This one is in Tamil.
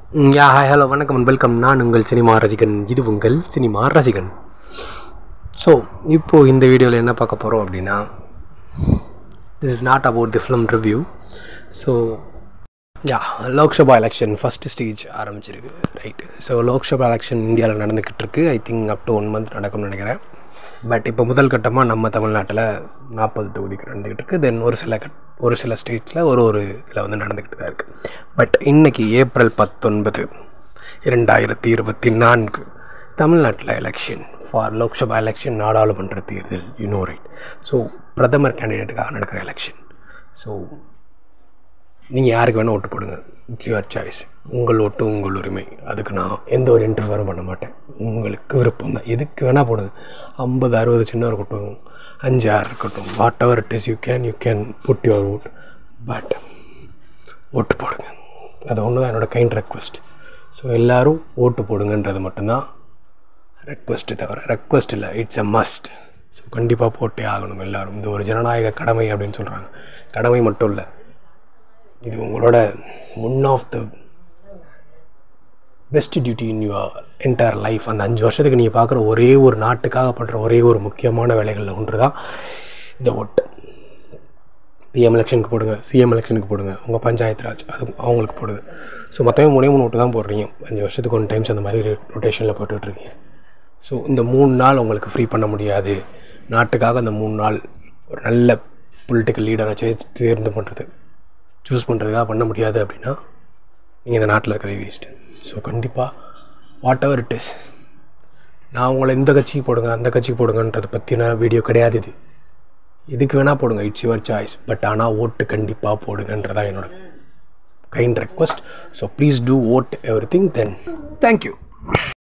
யா ஹாய் ஹலோ வணக்கம் அண்ட் வெல்கம் நான் உங்கள் சினிமா ரசிகன் இது உங்கள் சினிமா ரசிகன் ஸோ இப்போது இந்த வீடியோவில் என்ன பார்க்க போகிறோம் அப்படின்னா this is not about the film review so yeah Lok Sabha election first stage ஆரம்பிச்சிருக்கு ரைட்டு ஸோ லோக்சபா எலெக்ஷன் இந்தியாவில் நடந்துக்கிட்டு இருக்கு I think up to one month நடக்கும்னு நினைக்கிறேன் பட் இப்போ முதல் கட்டமாக நம்ம தமிழ்நாட்டில் நாற்பது தொகுதிக்கு நடந்துக்கிட்டு இருக்குது தென் ஒரு சில கட் ஒரு சில ஸ்டேட்ஸில் ஒரு ஒரு இதில் வந்து நடந்துக்கிட்டு தான் இருக்குது பட் இன்னைக்கு ஏப்ரல் பத்தொன்பது இரண்டாயிரத்தி இருபத்தி நான்கு தமிழ்நாட்டில் எலெக்ஷன் ஃபார் லோக்சபா எலெக்ஷன் நாடாளுமன்ற தேர்தல் யூனோ ரைட் ஸோ பிரதமர் கேண்டிடேட்டுக்காக நடக்கிற எலெக்ஷன் ஸோ நீங்கள் யாருக்கு வேணால் ஓட்டு போடுங்க இட்ஸ் யுவர் சாய்ஸ் உங்கள் ஓட்டு உங்கள் உரிமை அதுக்கு நான் எந்த ஒரு இன்டர்ஃபரும் பண்ண மாட்டேன் உங்களுக்கு விருப்பம் தான் எதுக்கு வேணால் போடுங்க ஐம்பது அறுபது சின்ன இருக்கட்டும் அஞ்சு ஆறு இருக்கட்டும் whatever it is you can you can put your vote but ஓட்டு போடுங்க அது ஒன்று தான் என்னோடய கைண்ட் ரெக்வஸ்ட் ஸோ எல்லோரும் ஓட்டு போடுங்கன்றது மட்டும்தான் ரெக்வஸ்ட்டு தவிர ரெக்வஸ்ட் இல்லை இட்ஸ் எ மஸ்ட் ஸோ கண்டிப்பாக போட்டே ஆகணும் எல்லோரும் இது ஒரு ஜனநாயக கடமை அப்படின்னு சொல்கிறாங்க கடமை மட்டும் இல்லை இது உங்களோட one of the best duty in your entire life அந்த அஞ்சு வருஷத்துக்கு நீங்கள் பார்க்குற ஒரே ஒரு நாட்டுக்காக பண்ணுற ஒரே ஒரு முக்கியமான வேலைகளில் ஒன்று தான் இந்த ஓட்டு பிஎம் எலெக்ஷனுக்கு போடுங்க சிஎம் எலெக்ஷனுக்கு போடுங்க உங்கள் பஞ்சாயத்து ராஜ் அது அவங்களுக்கு போடுங்க ஸோ மொத்தமே மூணே மூணு ஓட்டு தான் போடுறீங்க அஞ்சு வருஷத்துக்கு ஒன் டைம்ஸ் அந்த மாதிரி ரொட்டேஷனில் போட்டுட்ருக்கீங்க ஸோ இந்த மூணு நாள் உங்களுக்கு ஃப்ரீ பண்ண முடியாது நாட்டுக்காக அந்த மூணு நாள் ஒரு நல்ல பொலிட்டிக்கல் லீடரை தேர்ந்து பண்ணுறது சூஸ் பண்ணுறதுக்காக பண்ண முடியாது அப்படின்னா நீங்கள் இந்த நாட்டில் இருக்கிறதே வேஸ்ட்டு ஸோ கண்டிப்பாக வாட் எவர் இட் இஸ் நான் உங்களை இந்த கட்சிக்கு போடுங்க அந்த கட்சிக்கு போடுங்கன்றதை பற்றின வீடியோ கிடையாது இது இதுக்கு வேணால் போடுங்க இட்ஸ் யுவர் சாய்ஸ் பட் ஆனால் ஓட்டு கண்டிப்பாக போடுங்கன்றதான் என்னோட kind request so please do vote everything then thank you